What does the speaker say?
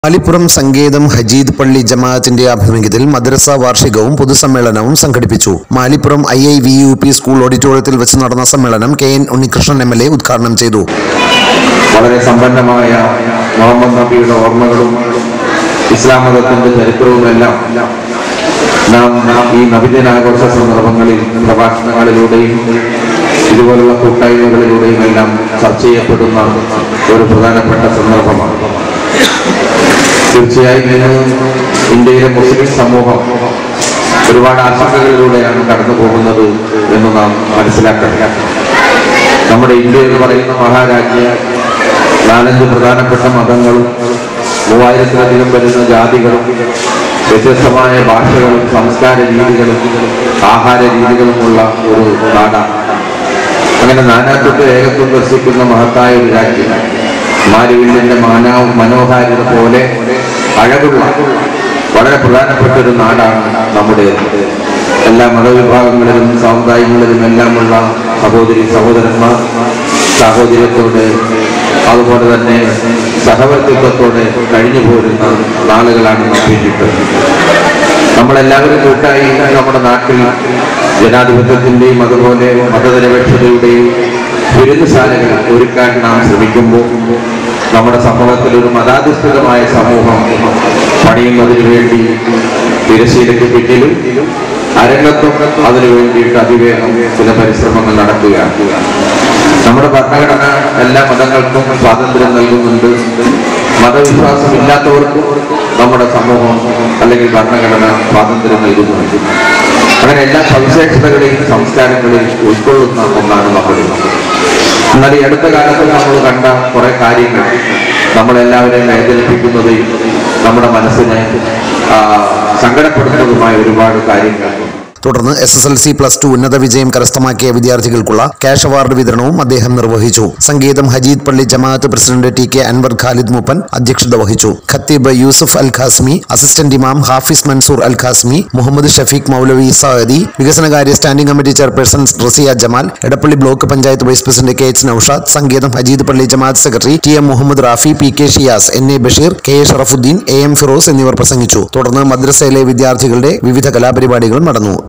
മാലിപ്പുറം സങ്കേതം ഹജീദ് പള്ളി ജമാഅത്തിന്റെ ആഭിമുഖ്യത്തിൽ മദ്രസ വാർഷികവും പൊതുസമ്മേളനവും സംഘടിപ്പിച്ചു Malippuram I I V U P school ഓഡിറ്റോറിയത്തിൽ വെച്ച് നടന്ന സമ്മേളനം K N Unnikrishnan M L A ഉദ്ഘാടനം ചെയ്തു വളരെ സമ്പന്നമായ മുഹമ്മദ് നബിയുടെ ഓർമ്മകളും ഇസ്ലാം മതത്തിന്റെ ചരിത്രവുമെല്ലാം നാം ഈ നബിദിനാഘോഷ സന്ദർഭങ്ങളിൽ പ്രഭാഷണങ്ങളിലൂടെയും ഇതുപോലുള്ള കൂട്ടായ്മകളിലൂടെയും എല്ലാം ചർച്ച ചെയ്യപ്പെടുന്ന ഒരു പ്രധാനപ്പെട്ട സന്ദർഭമാണ് തീർച്ചയായും ഇന്ന് ഇന്ത്യയിലെ മുസ്ലിം സമൂഹം ഒരുപാട് ആശങ്കകളിലൂടെയാണ് കടന്നു പോകുന്നത് എന്ന് നാം മനസ്സിലാക്കണം നമ്മുടെ ഇന്ത്യ എന്ന് പറയുന്ന മഹാരാജ്യ നാലഞ്ച് പ്രധാനപ്പെട്ട മതങ്ങളും മൂവായിരത്തിലധികം വരുന്ന ജാതികളും വ്യത്യസ്തമായ ഭാഷകളും സംസ്കാര രീതികളും ആഹാര രീതികളുമുള്ള ഒരു നാടാണ് അങ്ങനെ നാനാത്വത്തെ ഏകത്വം ദർശിക്കുന്ന മഹത്തായ ഒരു രാജ്യം മാലിവില്യന്റെ മാനാ മനോഹാരിത പോലെ അഴകുള്ള വളരെ പ്രധാനപ്പെട്ട ഒരു നാടാണ് നമ്മുടെ എല്ലാ മതവിഭാഗങ്ങളിലും സമുദായങ്ങളിലും എല്ലാമുള്ള സഹോദരി സഹോദരന്മാർ സാഹോദര്യത്തോടെ അതുപോലെ തന്നെ സഹവർത്തിത്വത്തോടെ കഴിഞ്ഞു പോരുന്ന നാളുകളാണ് നാം പിന്നിട്ടത് നമ്മളെല്ലാവരും കൂട്ടായി നമ്മുടെ നാട്ടിൽ ജനാധിപത്യത്തിന്റെയും അതുപോലെ മതനിരപേക്ഷതയുടെയും വിരുന്നുശാലകൾ ഒരുക്കാൻ നാം ശ്രമിക്കുമ്പോൾ നമ്മുടെ സമൂഹത്തിൽ ഒരു മതാധിഷ്ഠിതമായ സമൂഹം പണിയുന്നതിന് വേണ്ടി തിരശ്ശീലയ്ക്ക് പിന്നിലും അരങ്ങത്തും അതിനു വേണ്ടിയിട്ട് അതിവേഗം ചില പരിശ്രമങ്ങൾ നടക്കുകയാണ് നമ്മുടെ ഭരണഘടന എല്ലാ മതങ്ങൾക്കും സ്വാതന്ത്ര്യം നൽകുന്നുണ്ട് മതവിശ്വാസം ഇല്ലാത്തവർക്കും നമ്മുടെ സമൂഹം അല്ലെങ്കിൽ ഭരണഘടന സ്വാതന്ത്ര്യം നൽകുന്നുണ്ട് അങ്ങനെ എല്ലാ സവിശേഷതകളെയും സംസ്കാരങ്ങളെയും ഉൾക്കൊള്ളുന്ന ഒന്നാണ് നമ്മുടെ എന്നാൽ ഈ അടുത്ത കാലത്ത് നമ്മൾ കണ്ട കുറെ കാര്യങ്ങൾ നമ്മളെല്ലാവരെയും വേദനിപ്പിക്കുന്നതും നമ്മുടെ മനസ്സിനെ ആ, സങ്കടപ്പെടുത്തുന്നതുമായ ഒരുപാട് കാര്യങ്ങൾ തുടർന്ന് S S L C plus two ഉന്നത വിജയം കരസ്ഥമാക്കിയ വിദ്യാർത്ഥികൾക്കുള്ള ക്യാഷ് അവാർഡ് വിതരണവും അദ്ദേഹം നിർവഹിച്ചു സംഗീതം ഹജീദ് പള്ളി ജമാഅത്ത് president T K Anwar Khalid Moopan അധ്യക്ഷത വഹിച്ചു ഖത്തീബ് യൂസുഫ് അൽ ഖാസ്മി അസിസ്റ്റന്റ് ഇമാം ഹാഫിസ് മൻസൂർ അൽ ഖാസ്മി മുഹമ്മദ് ഷഫീഖ് മൗലവി സാദി വികസനകാര്യ standing committee chairperson Raziya Jamal Edappally block panchayat vice president K H Naushad സംഗീതം ഹജീദ് പള്ളി ജമാഅത്ത് secretary T M Muhammad Rafi P K Shiyas N A Basheer K A Sharafuddin A M Firoz എന്നിവർ പ്രസംഗിച്ചു തുടർന്ന് മദ്രസയിലെ വിദ്യാർത്ഥികളുടെ വിവിധ കലാപരിപാടികളും നടന്നു